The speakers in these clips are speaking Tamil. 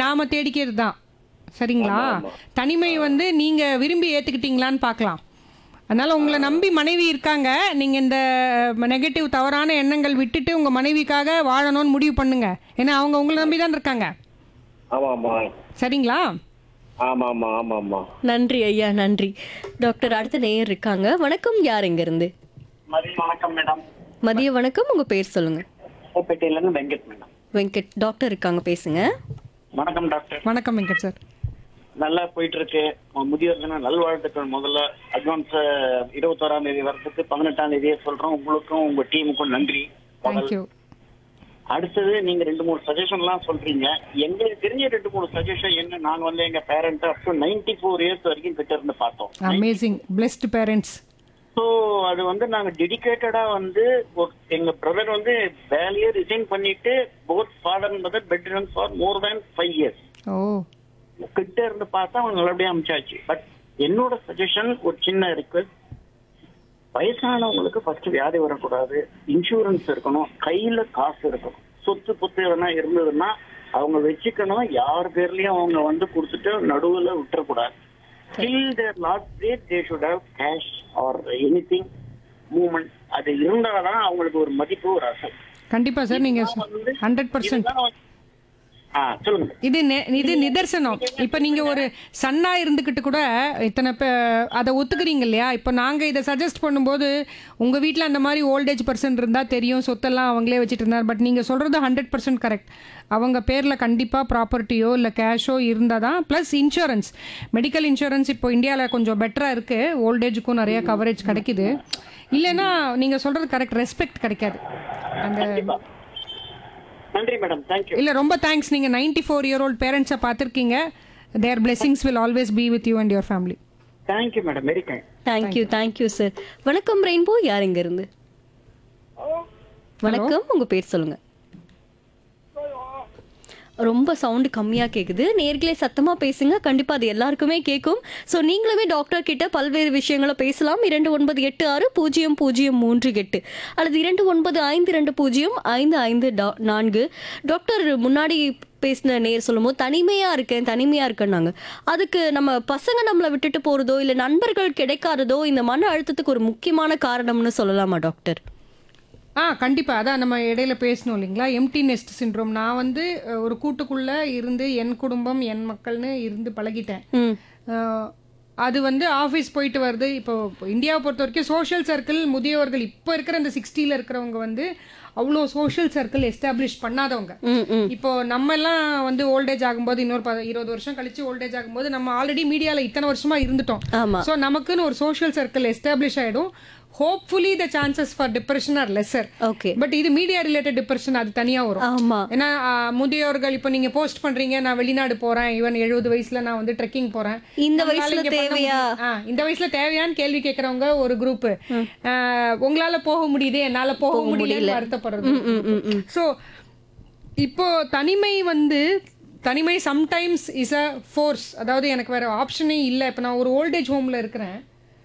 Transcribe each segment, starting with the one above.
நாம தேடிக்கிறது தான் சரிங்களா தனிமை வந்து நீங்க விரும்பி ஏத்துக்கிட்டீங்களான்னு பார்க்கலாம் அதனால உங்களை நம்பி மனைவி இருக்காங்க நீங்க இந்த நெகட்டிவ் தவறான எண்ணங்கள் விட்டுட்டு உங்க மனைவிக்காக வாழணும்னு முடிவு பண்ணுங்க ஏன்னா அவங்க உங்களை நம்பி தான் இருக்காங்க ஆமா ஆமா சரிங்களா ஆமா ஆமா ஆமா ஆமா நன்றி ஐயா நன்றி டாக்டர் அடுத்த நேயர் இருக்காங்க வணக்கம் யார் இங்க இருந்து மதிய வணக்கம் மேடம் மதிய வணக்கம் உங்க பேர் சொல்லுங்க கோப்பேட்டையில இருந்து வெங்கட் மேடம் வெங்கட் டாக்டர் இருக்காங்க பேசுங்க வணக்கம் டாக்டர் வணக்கம் வெங்கட் சார் நல்லா போயிட்டு இருக்கு உங்க முதியோர் தின நல்வாழ்த்துக்கள் முதல்ல அட்வான்ஸ் இருபத்தோராம் தேதி வரதுக்கு பதினெட்டாம் தேதியே சொல்றோம் உங்களுக்கும் உங்க டீமுக்கும் நன்றி தேங்க்யூ அடுத்தது நீங்க ரெண்டு மூணு சஜஷன் எல்லாம் சொல்றீங்க எங்களுக்கு தெரிஞ்ச ரெண்டு மூணு சஜஷன் என்ன நாங்க வந்து எங்க parent up to ninety four years வரைக்கும் கிட்ட இருந்து பார்த்தோம் அமேசிங் பிளெஸ்ட் பேரண்ட்ஸ் ஸோ அது வந்து நாங்க டெடிகேட்டடா வந்து ஒரு- எங்க பிரதர் வந்து வேலையை ரிசைன் பண்ணிட்டு both father mother bed for more than five years ஓ கிட்ட இருந்து பார்த்தா அவங்க நல்லபடியா அமைச்சாச்சு பட் என்னோட சஜஷன் ஒரு சின்ன ரிக்வெஸ்ட் வயசானவங்களுக்கு ஃபர்ஸ்ட் வியாதி வரக்கூடாது இன்சூரன்ஸ் இருக்கணும் கையில காசு இருக்கணும் சொத்து புத்து எதனா இருந்ததுன்னா அவங்க வச்சுக்கணும் யார் பேர்லயும் அவங்க வந்து கொடுத்துட்டு நடுவுல விட்டுறக்கூடாது till their last date they should have cash or anything moment அது இருந்தாதான் அவங்களுக்கு ஒரு மதிப்பு ஒரு அசல் கண்டிப்பா சார் நீங்க ஹண்ட்ரட் பர்சன்ட் இதுதான் வந்து- ஆ சொல்லுங்க இது நெ- இது நிதர்சனம் இப்ப நீங்க ஒரு சன்னா இருந்துகிட்டு கூட இத்தனை பே- அதை ஒத்துக்கிறீங்க இல்லையா இப்ப நாங்க இதை சஜஸ்ட் பண்ணும்போது உங்க வீட்ல அந்த மாதிரி ஓல்டேஜ் பர்சன் இருந்தா தெரியும் சொத்தெல்லாம் அவங்களே வச்சுட்டு இருந்தார் பட் நீங்க சொல்றது ஹண்ட்ரட் பர்சன்ட் கரெக்ட் அவங்க பேர்ல கண்டிப்பா ப்ராப்பர்ட்டியோ இல்ல கேஷோ இருந்தாதான் பிளஸ் இன்சூரன்ஸ் மெடிக்கல் இன்சூரன்ஸ் இப்போ இந்தியால கொஞ்சம் பெட்டரா இருக்கு ஓல்டேஜுக்கும் நிறைய கவரேஜ் கிடைக்குது இல்லைன்னா நீங்க சொல்றது கரெக்ட் ரெஸ்பெக்ட் கிடைக்காது அந்த நன்றி மேடம் தேங்க்யூ இல்ல ரொம்ப தேங்க்ஸ் நீங்க 94 ஃபோர் இயர் ஓல்ட் பேரண்ட்ஸை பார்த்துருக்கீங்க their blessings will always be with you and your family thank you madam very kind thank you thank you sir வணக்கம் ரெயின்போ யார் இங்க இருந்து வணக்கம் உங்க பேர் சொல்லுங்க ரொம்ப சவுண்டு கம்மியா கேக்குது நேர்களே சத்தமா பேசுங்க கண்டிப்பா அது எல்லாருக்குமே கேட்கும் ஸோ நீங்களுமே டாக்டர் கிட்ட பல்வேறு விஷயங்களை பேசலாம் இரண்டு ஒன்பது எட்டு ஆறு பூஜ்ஜியம் பூஜ்ஜியம் மூன்று எட்டு அல்லது இரண்டு ஒன்பது ஐந்து ரெண்டு பூஜ்ஜியம் ஐந்து ஐந்து டா- நான்கு டாக்டர் முன்னாடி பேசின நேர் சொல்லும்போது தனிமையா இருக்கேன் தனிமையா இருக்கேன்னாங்க அதுக்கு நம்ம பசங்க நம்மளை விட்டுட்டு போறதோ இல்ல நண்பர்கள் கிடைக்காததோ இந்த மன அழுத்தத்துக்கு ஒரு முக்கியமான காரணம்னு சொல்லலாமா டாக்டர் ஆ கண்டிப்பா அதான் நம்ம இடையில பேசணும் இல்லைங்களா எம்டி நெஸ்ட் சிண்ட்ரோம் நான் வந்து அஹ், ஒரு கூட்டுக்குள்ள இருந்து என் குடும்பம் என் மக்கள்னு இருந்து பழகிட்டேன் ம் அஹ், அது வந்து ஆஃபீஸ் போயிட்டு வருது இப்போ இப்போ இந்தியாவை பொறுத்த வரைக்கும் சோஷியல் சர்க்கிள் முதியவர்கள் இப்போ இருக்கிற இந்த சிக்ஸ்டியில் இருக்கிறவங்க வந்து அவ்வளோ சோஷியல் சர்க்கிள் எஸ்டாப்ளிஷ் பண்ணாதவங்க ம் ம் இப்போ நம்ம எல்லாம் வந்து ஓல்டேஜ் ஆகும்போது இன்னொரு ப- இருபது வருஷம் கழிச்சு ஓல்டேஜ் ஆகும்போது நம்ம ஆல்ரெடி மீடியால இத்தனை வருஷமா இருந்துட்டோம் ஆமா ஸோ நமக்குன்னு ஒரு சோஷியல் சர்க்கிள் எஸ்டாப்ளிஷ் ஆயிடும் hopefully the chances for depression are lesser okay but இது மீடியா ரிலேட்டட் டிப்ரெஷன் அது தனியா வரும் ஆமா ஏன்னா ஆ, முதியோர்கள் இப்போ நீங்க போஸ்ட் பண்றீங்க நான் வெளிநாடு போறேன் ஈவன் எழுபது வயசுல நான் வந்து ட்ரெக்கிங் போறேன் இந்த உங்களால வயசுல இங்க பண்ண தேவையா? முடியும். ஆ, இந்த வயசுல தேவையான்னு கேள்வி கேட்கறவங்க ஒரு குரூப் உங்களால போக முடியுது என்னால போக முடியல வருத்தப்படுறது ம் ம் ம் ம் ஸோ இப்போ தனிமை வந்து தனிமை சம்டைம்ஸ் இஸ் அ ஃபோர்ஸ் அதாவது எனக்கு வேற ஆப்ஷனே இல்லை இப்போ நான் ஒரு ஓல்டேஜ் ஹோமில் இருக்கிறேன்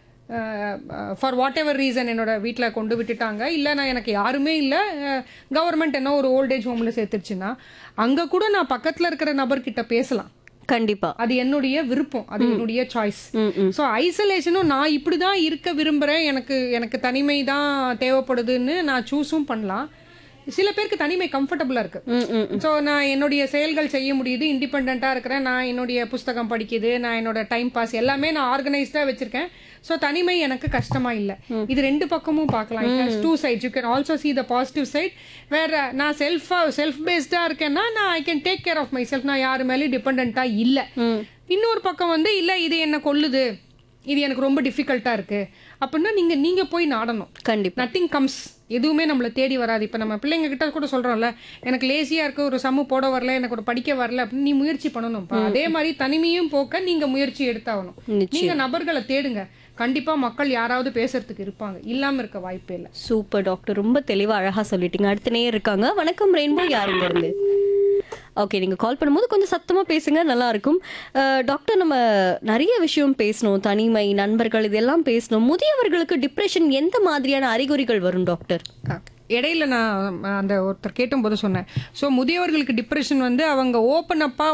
ஃபார் வாட் எவர் ரீசன் என்னோட வீட்டில் கொண்டு விட்டுட்டாங்க இல்லை நான் எனக்கு யாருமே இல்லை கவர்மெண்ட் என்ன ஒரு ஓல்டேஜ் ஹோமில் சேர்த்துருச்சுன்னா அங்கே கூட நான் பக்கத்தில் இருக்கிற நபர்கிட்ட பேசலாம் கண்டிப்பா அது என்னுடைய விருப்பம் அது என்னுடைய சாய்ஸ் ம் ம் ஸோ ஐசோலேஷனும் நான் இப்படி தான் இருக்க விரும்புகிறேன் எனக்கு எனக்கு தனிமை தான் தேவைப்படுதுன்னு நான் சூஸும் பண்ணலாம் சில பேருக்கு தனிமை கம்ஃபர்டபுளாக இருக்கு ம் ம் ஸோ நான் என்னுடைய செயல்கள் செய்ய முடியுது இண்டிபெண்ட்டாக இருக்கிறேன் நான் என்னுடைய புஸ்தகம் படிக்குது நான் என்னோட டைம் பாஸ் எல்லாமே நான் ஆர்கனைஸ்டாக வச்சிருக்கேன் ஸோ தனிமை எனக்கு கஷ்டமா இல்லை இது ரெண்டு பக்கமும் பார்க்கலாம் two sides you can also see the positive side வேற நான் செல்ஃபா செல்ஃப் பேஸ்டாக இருக்கேன்னா நான் I can take care of myself நான் யாரு மேலேயும் டிபெண்ட்டாக இல்லை ம் இன்னொரு பக்கம் வந்து இல்லை இது என்ன கொல்லுது இது எனக்கு ரொம்ப டிஃபிகல்ட்டாக இருக்கு அப்படின்னா நீங்க நீங்க போய் நாடணும் கண்டிப்பா நத்திங் கம்ஸ் எதுவுமே நம்மளை தேடி வராது இப்போ நம்ம பிள்ளைங்க கிட்ட கூட சொல்றோம்ல எனக்கு லேசியா இருக்கு ஒரு சம்மு போட வரல எனக்கு ஒரு படிக்க வரல அப்படின்னு நீ முயற்சி பண்ணணும்ப்பா அதே மாதிரி தனிமையும் போக்க நீங்க முயற்சி எடுத்தாகணும் நிச்சயம். நீங்க நபர்களை தேடுங்க கண்டிப்பா மக்கள் யாராவது பேசுறதுக்கு இருப்பாங்க இல்லாம இருக்க வாய்ப்பே இல்லை சூப்பர் டாக்டர் ரொம்ப தெளிவா அழகா சொல்லிட்டீங்க அடுத்த நேயர் இருக்காங்க வணக்கம் ரெயின்போ யாருங்க இருந்து ஓகே நீங்க கால் பண்ணும்போது கொஞ்சம் சத்தமா பேசுங்க நல்லா இருக்கும் அஹ், டாக்டர் நம்ம நிறைய விஷயம் பேசணும் தனிமை நண்பர்கள் இதெல்லாம் பேசணும் முதியவர்களுக்கு டிப்ரெஷன் எந்த மாதிரியான அறிகுறிகள் வரும் டாக்டர் இடையில நான் அந்த ஒருத்தர் கேட்டும்போது சொன்னேன் ஸோ முதியவர்களுக்கு டிப்ரெஷன் வந்து அவங்க ஓப்பன் அப்பா